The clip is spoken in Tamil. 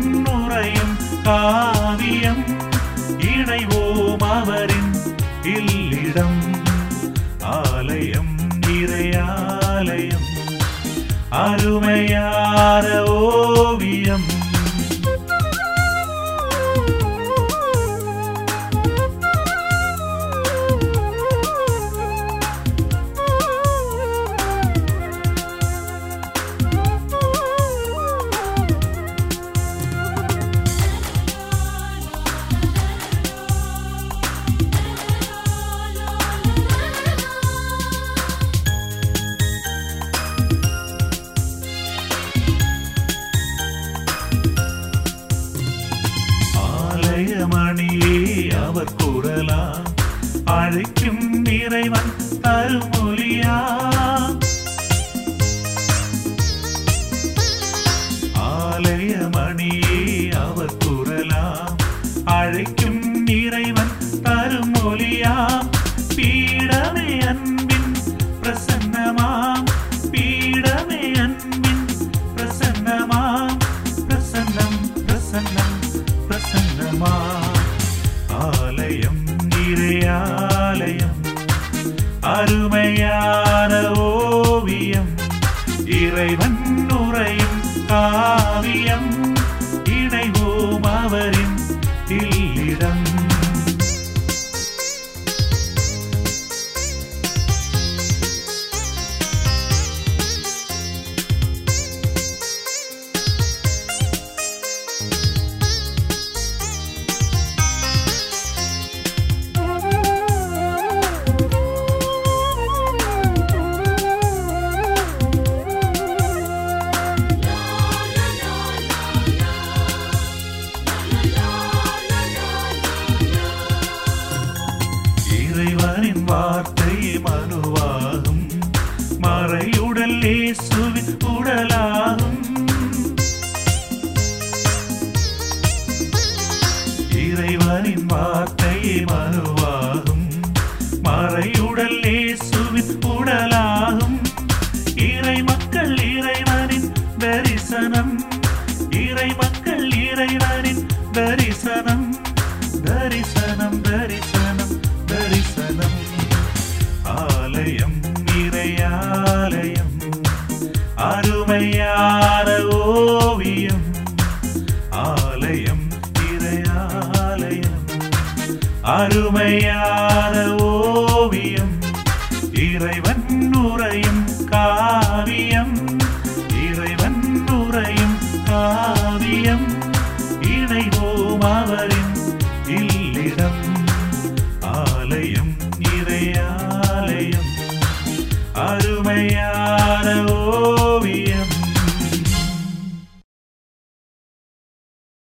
உறையும் காவியம் இணைவோம் அவரின் இல்லிடம் ஆலயம் இறையாலயம் அருமையான ஓவியம் ஆலயமணியே அவர் குரலா அழைக்கும் இறைவன் தருமொழியா ஆலயமணியே அவர் குரலா அழைக்கும் இறைவன் தருமொழியா பீடமே அன்பின் பிரசன்னமாம் பீடமே அன்பின் பிரசன்னமாம் பிரசன்னம் பிரசன்னம் பிரசன்னமா ஆலயம் இறையாலயம் அருமையான ஓவியம் இறைவன் உறையும் காவியம் இணைவோம் அவரின் இல்லிடம் இறைவனின் வார்த்தை மனுவாகும் மறையுடல் இயேசுவின் உடலாகும் இறைவனின் வார்த்தை மனுவாகும் மறையுடல் இயேசுவின் உடலாகும் இறை மக்கள் இறைவனின் தரிசனம் இறை மக்கள் இறைவனின் தரிசனம் தரிசனம் தரிசனம் தரிசனம் ஆலயம் இறையாலயம் அருமையான ஓவியம் ஆலயம் இறையாலயம் அருமையான ஓவியம் இறைவன் உறையும் காவியம் இறைவன் உறையும் காவியம் இணைவோம் அவரின் இல்லிடம் ஆலயம்